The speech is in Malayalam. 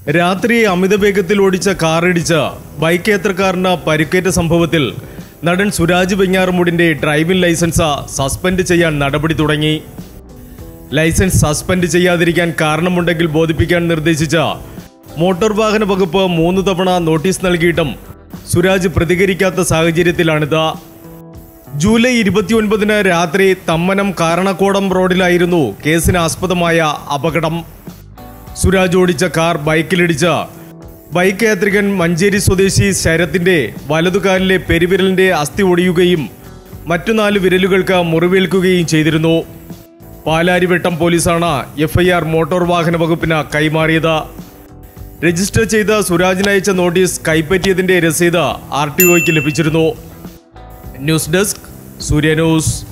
രാത്രി അമിത വേഗത്തിൽ ഓടിച്ച കാറിടിച്ച ബൈക്ക് യാത്രക്കാരന് പരിക്കേറ്റ സംഭവത്തിൽ നടൻ സുരാജ് വെഞ്ഞാറമൂടിന്റെ ഡ്രൈവിംഗ് ലൈസൻസ് സസ്പെൻഡ് ചെയ്യാൻ നടപടി തുടങ്ങി ലൈസൻസ് സസ്പെൻഡ് ചെയ്യാതിരിക്കാൻ കാരണമുണ്ടെങ്കിൽ ബോധിപ്പിക്കാൻ നിർദ്ദേശിച്ച മോട്ടോർ വാഹന വകുപ്പ് മൂന്ന് തവണ നോട്ടീസ് നൽകിയിട്ടും സുരാജ് പ്രതികരിക്കാത്ത സാഹചര്യത്തിലാണിത് ജൂലൈ ഇരുപത്തിയൊൻപതിന് രാത്രി തമ്മനം കാരണക്കോടം റോഡിലായിരുന്നു കേസിന് ആസ്പദമായ അപകടം സുരാജ് ഓടിച്ച കാർ ബൈക്കിലിടിച്ച ബൈക്ക് യാത്രികൻ മഞ്ചേരി സ്വദേശി ശരത്തിന്റെ വലതുകാലിലെ പെരുവിരലിന്റെ അസ്ഥി ഒടിയുകയും മറ്റു നാല് വിരലുകൾക്ക് മുറിവേൽക്കുകയും ചെയ്തിരുന്നു പാലാരിവട്ടം പോലീസാണ് എഫ്ഐആർ മോട്ടോർ വാഹന വകുപ്പിന് കൈമാറിയത് രജിസ്റ്റർ ചെയ്ത സുരാജിന് അയച്ച നോട്ടീസ് കൈപ്പറ്റിയതിന്റെ രസീത് ആർ ടി ഒക്ക് ലഭിച്ചിരുന്നു ന്യൂസ് ഡെസ്ക് സൂര്യ ന്യൂസ്